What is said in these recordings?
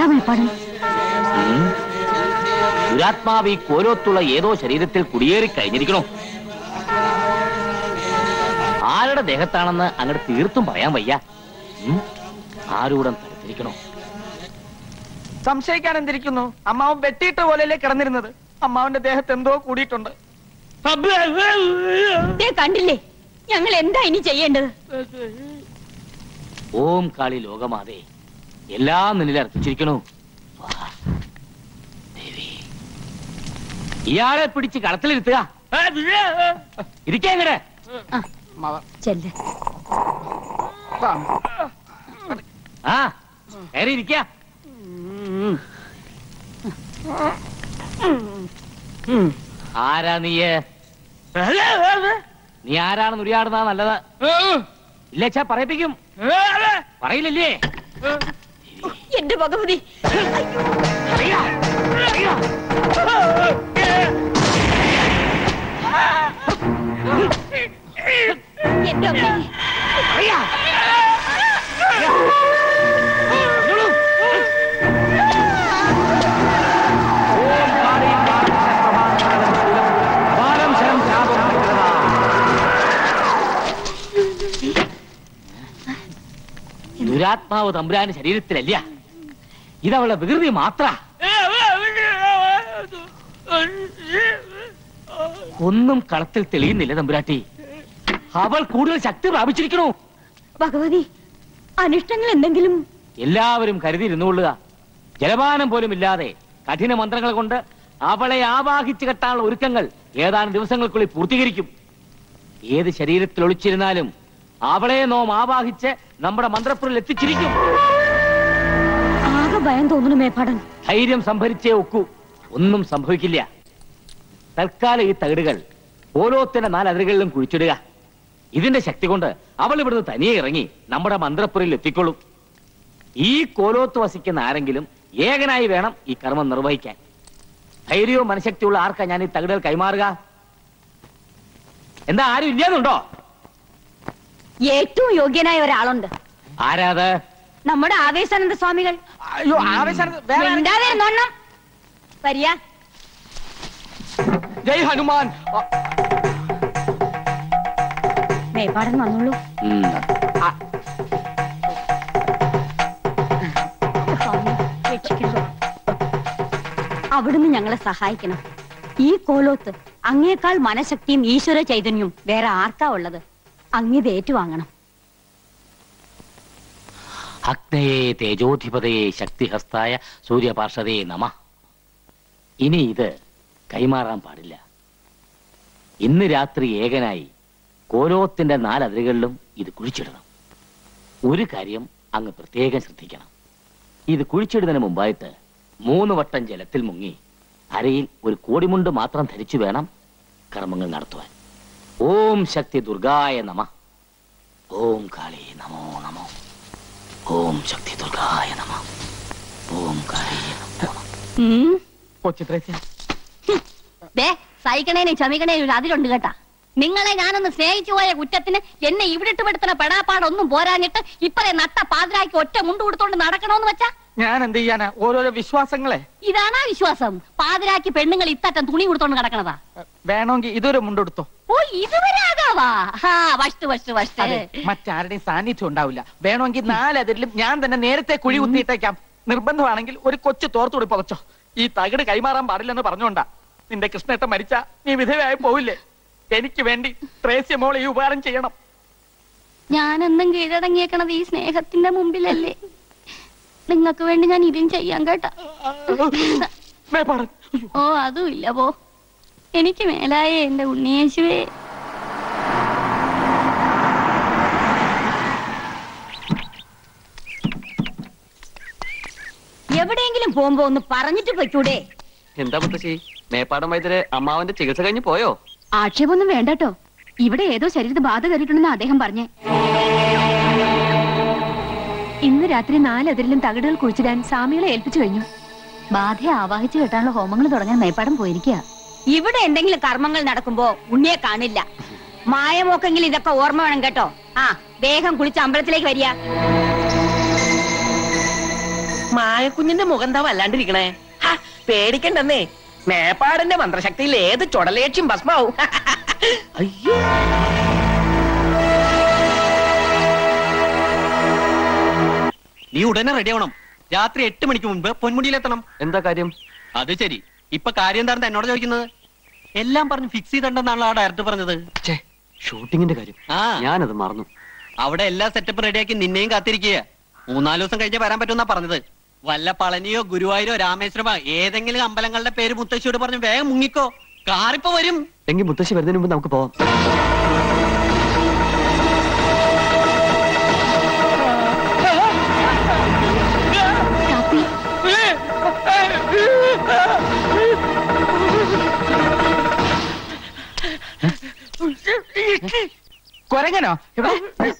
എന്താ മേപ്പാടൻ ഉം. ദുരാത്മാവ് ഈ കോലോത്തുള്ള ഏതോ ശരീരത്തിൽ കുടിയേറി കഴിഞ്ഞിരിക്കണോ ആരുടെ ദേഹത്താണെന്ന് അങ്ങോട്ട് തീർത്തും പറയാൻ വയ്യ ഉം. ആരൂടം തരത്തിരിക്കണോ സംശയിക്കാൻ എന്തിരിക്കുന്നു അമ്മാവൻ വെട്ടിയിട്ട പോലെയല്ലേ കിടന്നിരുന്നത് അമ്മാവന്റെ ദേഹത്ത് എന്തോ കൂടിയിട്ടുണ്ട് ദേ കണ്ടില്ലേ ഞങ്ങൾ എന്താ ഇനി ചെയ്യേണ്ടത് ഓം കാളി ലോകമാതേ എല്ലാം നിന്നിൽ അർപ്പിച്ചിരിക്കണു വാ. ദേവി ഇയാളെ പിടിച്ച് കടത്തിലിരുത്തുക ഇരിക്കേ ഇങ്ങടെ ചെല്ല് ആ കയറി ഇരിക്ക ആരാ നീയ് നീ ആരാണെന്ന് ഉരിയാടുന്നതാ നല്ലത് ഇല്ലച്ചാ പറയിപ്പിക്കും പറയില്ലല്ലേ എന്റെ ഭഗവതി എന്റെ അമ്മേ. ദുരാത്മാവ് തമ്പുരാന് ശരീരത്തിലല്ല ഇതവളുടെ വികൃതി മാത്ര ഒന്നും കളത്തിൽ തെളിയുന്നില്ല തമ്പുരാട്ടി അവൾ കൂടുതൽ ശക്തി പ്രാപിച്ചിരിക്കണു ഭഗവതി അനിഷ്ടങ്ങൾ എന്തെങ്കിലും എല്ലാവരും കരുതിയിരുന്നുകൊള്ളുക ജലപാനം പോലും ഇല്ലാതെ കഠിന മന്ത്രങ്ങൾ കൊണ്ട് അവളെ ആവാഹിച്ചു കെട്ടാനുള്ള ഒരുക്കങ്ങൾ ഏതാനും ദിവസങ്ങൾക്കുള്ളിൽ പൂർത്തീകരിക്കും ഏത് ശരീരത്തിൽ ഒളിച്ചിരുന്നാലും അവളെ നോം ആവാഹിച്ച് നമ്മുടെ മന്ത്രപ്പുറിൽ എത്തിച്ചിരിക്കും ആകെ ഭയം തോന്നുന്നു മേപ്പാടൻ ധൈര്യം സംഭരിച്ചേ ഒക്കൂ ഒന്നും സംഭവിക്കില്ല തൽക്കാലം ഈ തകിടുകൾ ഓരോത്തിന്റെ നാലതിരുകളിലും കുഴിച്ചിടുക ഇതിന്റെ ശക്തി കൊണ്ട് അവൾ ഇവിടുന്ന് തനിയെ ഇറങ്ങി നമ്മുടെ മന്ത്രപ്പുരയിൽ എത്തിക്കൊള്ളും ഈ കോലോത്ത് വസിക്കുന്ന ആരെങ്കിലും ഏകനായി വേണം ഈ കർമ്മം നിർവഹിക്കാൻ ധൈര്യവും മനഃശക്തിയുള്ള ആർക്കാ ഞാൻ ഈ തകിടുകൾ കൈമാറുക എന്താ ആരും ഇല്ലാന്നുണ്ടോ ഏറ്റവും യോഗ്യനായ ഒരാളുണ്ട് ആരാത് നമ്മുടെ ആവേശാനന്ദ സ്വാമികൾ അയ്യോ ആവേശാനന്ദ വേറെ ആരെങ്കിലും- മിണ്ടാതിരുന്നോണം വരിക ജയ് ഹനുമാൻ ആ, മേപ്പാടൻ വന്നോളൂ ഉം. സ്വാമി, രക്ഷിക്കണം. അവിടുന്ന് ഞങ്ങളെ സഹായിക്കണം ഈ കോലോത്ത് അങ്ങേക്കാൾ മനഃശക്തിയും ഈശ്വര ചൈതന്യവും വേറെ ആർക്കാ ഉള്ളത് അങ്ങിത് ഏറ്റുവാങ്ങണം അഗ്നയേ തേജോധിപതയെ ശക്തിഹസ്തായ സൂര്യപാർഷതേ നമ ഇനി ഇത് കൈമാറാൻ പാടില്ല ഇന്ന് രാത്രി ഏകനായി കോലോത്തിന്റെ നാലതിരുകളിലും ഇത് കുഴിച്ചിടണം ഒരു കാര്യം അങ്ങ് പ്രത്യേകം ശ്രദ്ധിക്കണം ഇത് കുഴിച്ചിടുന്നതിന് മുമ്പായിട്ട് മൂന്ന് വട്ടം ജലത്തിൽ മുങ്ങി അരയിൽ ഒരു കോടിമുണ്ട് മാത്രം ധരിച്ചു വേണം കർമ്മങ്ങൾ നടത്തുവാൻ ഓം ശക്തി ദുർഗായ നമ ഓം കാളി നമോ നമോ ഓം ശക്തി ദുർഗായ നമ ഓം കാളി നമോ നമഃ. കൊച്ചു ത്രേസ്യ ദേ സഹിക്കണേനും ക്ഷമിക്കണേനും ഒരു അതിലുണ്ട് കേട്ടാ നിങ്ങളെ ഞാനൊന്ന് സ്നേഹിച്ചു പോയ കുറ്റത്തിന് എന്നെ ഇവിടിട്ട് പെടുത്തുന്ന പെടാപ്പാടൊന്നും പോരാഞ്ഞിട്ട് ഇപ്പറേ നട്ട പാതിരാക്കി ഒറ്റ മുണ്ട് കൊടുത്തോണ്ട് നടക്കണോന്ന് വെച്ചാ ഞാൻ എന്ത് ചെയ്യാനാ ഓരോരോ വിശ്വാസങ്ങളെ ഇതാണാ വിശ്വാസം പാതിരാക്കി പെണ്ണുങ്ങൾ ഇത്തറ്റം തുണി കൊടുത്തോണ്ട് നടക്കണതാ വേണമെങ്കിൽ ഇതൊരു മുണ്ടെടുത്തോ ഓ ഇതുവരെ ആകാവാ ഹാ വഷ്ട് വഷ്ട് വഷ്ട് അതെ മറ്റാരുടെയും സാന്നിധ്യം ഉണ്ടാവില്ല വേണമെങ്കിൽ നാലതിരിലും ഞാൻ തന്നെ നേരത്തെ കുഴി കുത്തിയിട്ടേക്കാം നിർബന്ധമാണെങ്കിൽ ഒരു കൊച്ചു തോർത്തുകൂടി പുതച്ചോ ഈ തകിട് കൈമാറാൻ പാടില്ലെന്ന് പറഞ്ഞോണ്ടാ നിന്റെ കൃഷ്ണേട്ട മരിച്ച നീ വിധവയായി പോവില്ലേ എനിക്ക് വേണ്ടി ത്രേസ്യ മോളെ ഈ ഉപകാരം ചെയ്യണം ഞാനെന്നും കീഴടങ്ങിയേക്കണത് ഈ സ്നേഹത്തിന്റെ മുമ്പിലല്ലേ നിങ്ങക്ക് വേണ്ടി ഞാൻ ഇതും ചെയ്യാൻ കേട്ടാ മേപ്പാടൻ ഓ അതും ഇല്ല പോ എനിക്ക് മേലായ എന്റെ ഉണ്ണിയേശുവേ എവിടെയെങ്കിലും പോകുമ്പോ ഒന്ന് പറഞ്ഞിട്ട് പൊയ്ക്കൂടെ എന്താ മുത്തശ്ശി മേപ്പാടം വൈദ്യര് അമ്മാവന്റെ ചികിത്സ കഴിഞ്ഞ് പോയോ ആക്ഷേപമൊന്നും വേണ്ടട്ടോ ഇവിടെ ഏതോ ശരീരത്ത് ബാധ കയറിയിട്ടുണ്ടെന്ന് അദ്ദേഹം പറഞ്ഞേ ഇന്ന് രാത്രി നാലതിരിലും തകിടുകൾ കുഴിച്ചിടാൻ സ്വാമികളെ ഏൽപ്പിച്ചു കഴിഞ്ഞു ബാധയെ ആവാഹിച്ചു കെട്ടാനുള്ള ഹോമങ്ങൾ തുടങ്ങാൻ മേപ്പാടം പോയിരിക്കുക ഇവിടെ എന്തെങ്കിലും കർമ്മങ്ങൾ നടക്കുമ്പോ ഉണ്ണിയെ കാണില്ല മായമോക്കെങ്കിലും ഇതൊക്കെ ഓർമ്മ വേണം കേട്ടോ ആ വേഗം കുളിച്ച് അമ്പലത്തിലേക്ക് വരിക മായക്കുഞ്ഞിന്റെ മുഖം എന്താ വല്ലാണ്ടിരിക്കണേ ഹാ, പേടിക്കണ്ടെന്നേ മേപ്പാടിന്റെ മന്ത്രശക്തിയിൽ ഏത് ചുടലേക്ഷ്യം ഭസ്മാവും അയ്യോ നീ ഉടനെ റെഡി ആവണം രാത്രി എട്ട് മണിക്ക് മുൻപ് പൊന്മുടിയിലെത്തണം എന്താ കാര്യം അത് ശരി ഇപ്പൊ കാര്യം എന്താണെന്ന് എന്നോട് ചോദിക്കുന്നത് എല്ലാം പറഞ്ഞ് ഫിക്സ് ചെയ്തിട്ടുണ്ടെന്നാണ് ആ ഡയറക്ടർ പറഞ്ഞത് ഛേ ഷൂട്ടിങ്ങിന്റെ കാര്യം ആ ഞാനത് മറന്നു അവിടെ എല്ലാ സെറ്റപ്പ് റെഡിയാക്കി നിന്നെയും കാത്തിരിക്കുക മൂന്നാല് ദിവസം കഴിഞ്ഞ് വരാൻ പറ്റുമെന്നാ പറഞ്ഞത് വല്ല പളനിയോ ഗുരുവായൂരോ രാമേശ്വരമോ ഏതെങ്കിലും അമ്പലങ്ങളുടെ പേര് മുത്തശ്ശിയോട് പറഞ്ഞു വേഗം മുങ്ങിക്കോ കാറിപ്പോ വരും എങ്കിൽ മുത്തശ്ശി വരുന്നതിന് മുമ്പ് നമുക്ക് പോവാം കാപ്പി കൊരങ്ങനോ എവിടെ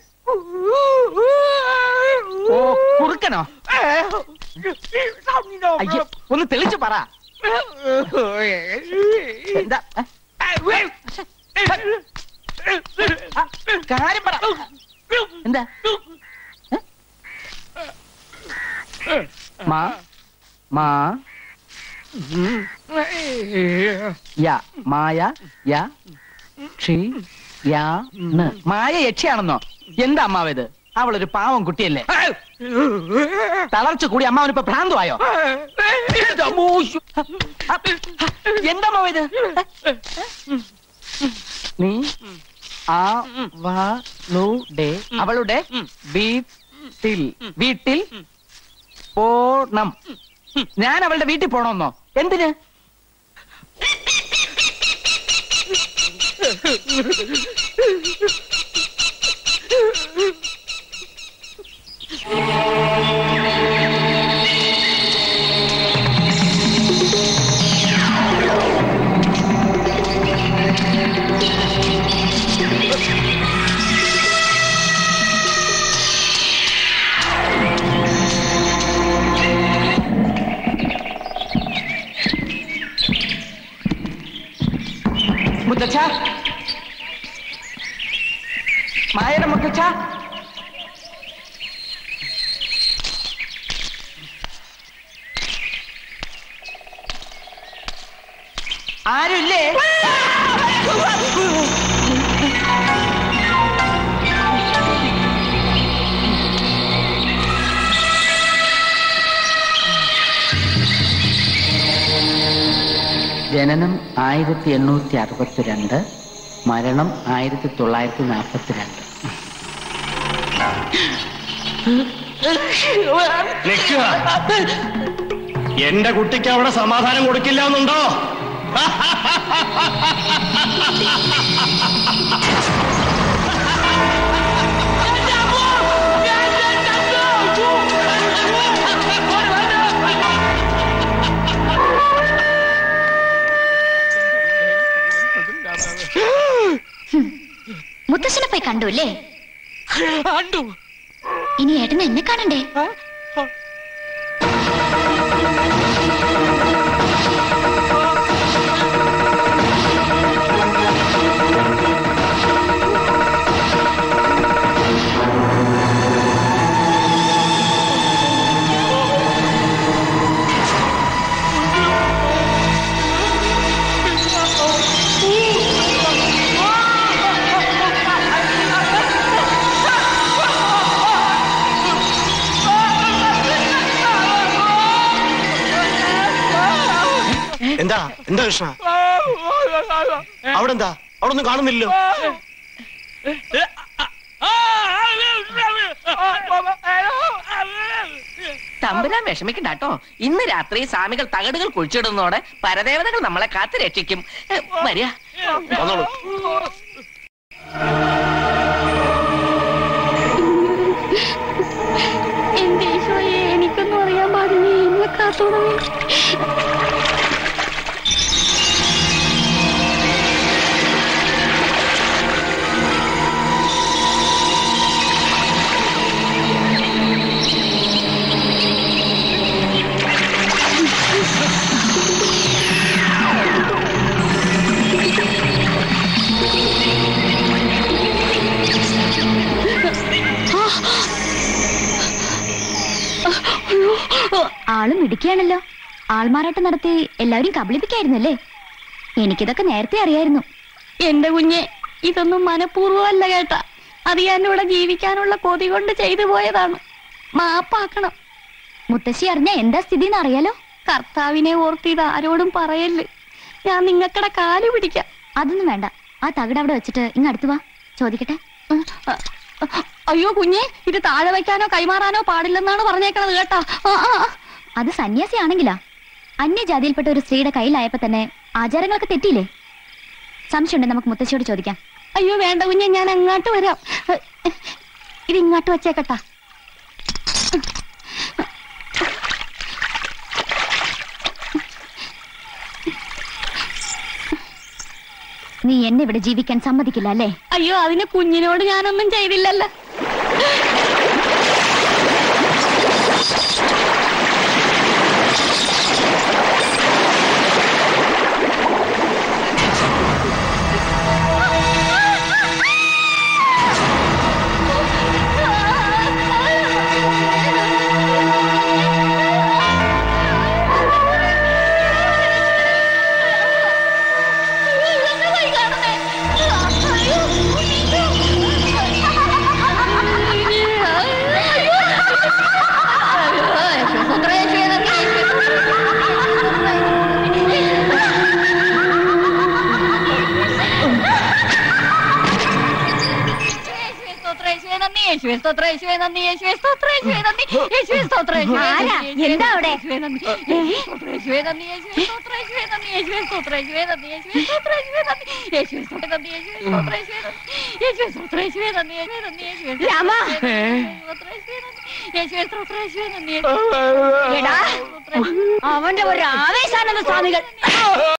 ഓ കുറുക്കനോ അയ്യോ ഒന്ന് തെളിച്ചു പറ എന്താ ഏ? ആ, കാര്യം പറ എന്താ ഏ? മാ മാ യ മായ യ ക്ഷി യാ ന്. മായ യക്ഷിയാണെന്നോ എന്താ അമ്മാവേത് അവളൊരു പാവം കുട്ടിയല്ലേ തളർച്ച കൂടി അമ്മാവനിപ്പോ ഭ്രാന്തമായോ എന്താ അമ്മാവേത് നീ ആ അവളുടെ അവളുടെ വീട്ടിൽ വീട്ടിൽ പോണം ഞാൻ അവളുടെ വീട്ടിൽ പോണമെന്നോ എന്തിന് മുത്തച്ഛ മായയുടെ മുത്തച്ഛ ആരുമില്ലേ ജനനം ആയിരത്തി എണ്ണൂറ്റി അറുപത്തിരണ്ട് മരണം ആയിരത്തി തൊള്ളായിരത്തി നാൽപ്പത്തിരണ്ട് നിൽക്കുക എന്റെ കുട്ടിക്ക് അവിടെ സമാധാനം കൊടുക്കില്ല എന്നുണ്ടോ മുത്തശ്ശനെ പോയി കണ്ടു അല്ലേ ഇനി ഏട്ടന് എന്നെ കാണണ്ടേ എന്താ എന്താ കൃഷ്ണ അവിടെ എന്താ അവിടെ ഒന്നും കാണുന്നില്ലല്ലോ തമ്പുരാൻ വിഷമിക്കണ്ട കേട്ടോ ഇന്ന് രാത്രി സ്വാമികൾ തകടുകൾ കുഴിച്ചിടുന്നതോടെ പരദേവതകൾ നമ്മളെ കാത്തു രക്ഷിക്കും ഏ, വരിക വന്നോളൂ എന്റെ ഈശോയെ എനിക്കൊന്നും അറിയാൻ പാടില്ലേ എന്നെ കാത്തോളൂ അയ്യോ മിടുക്കിയാണല്ലോ ആൾമാറാട്ടം നടത്തി എല്ലാവരും കബളിപ്പിക്കായിരുന്നല്ലേ എനിക്കിതൊക്കെ നേരത്തെ അറിയായിരുന്നു എന്റെ കുഞ്ഞെ ഇതൊന്നും മനഃപൂർവ്വമല്ല കേട്ടാ അത് ഞാൻ ഇവിടെ ജീവിക്കാനുള്ള കൊതി കൊണ്ട് ചെയ്തു പോയതാണ് മാപ്പാക്കണം മുത്തശ്ശി അറിഞ്ഞ എന്താ സ്ഥിതി അറിയാലോ കർത്താവിനെ ഓർത്ത് ഇത് ആരോടും പറയല്ലേ ഞാൻ നിങ്ങക്കടെ കാല് പിടിക്കാം അതൊന്നും വേണ്ട ആ തകിട് അവിടെ വെച്ചിട്ട് ഇങ്ങ് അടുത്ത് വാ ചോദിക്കട്ടെ അയ്യോ കുഞ്ഞെ ഇത് താഴെ വയ്ക്കാനോ കൈമാറാനോ പാടില്ലെന്നാണ് പറഞ്ഞേക്കണത് കേട്ടാ ആ, ആ, ആ. അത് സന്യാസി ആണെങ്കിലാ അന്യജാതിയിൽപ്പെട്ട ഒരു സ്ത്രീയുടെ കയ്യിലായപ്പോ തന്നെ ആചാരങ്ങളൊക്കെ തെറ്റിയില്ലേ സംശയമുണ്ട് നമുക്ക് മുത്തശ്ശിയോട് ചോദിക്കാം അയ്യോ വേണ്ട കുഞ്ഞെ ഞാൻ അങ്ങോട്ട് വരാം ഇത് ഇങ്ങോട്ട് വെച്ചേക്കട്ടാ നീ എന്നെ ഇവിടെ ജീവിക്കാൻ സമ്മതിക്കില്ല അല്ലേ അയ്യോ അതിന് കുഞ്ഞിനോട് ഞാനൊന്നും ചെയ്തില്ലല്ലോ ആരാ? എന്താ അവിടെ? രാമ. എടാ, അവന്റെ ഒരു ആവേശാനന്ദ സ്വാമികൾ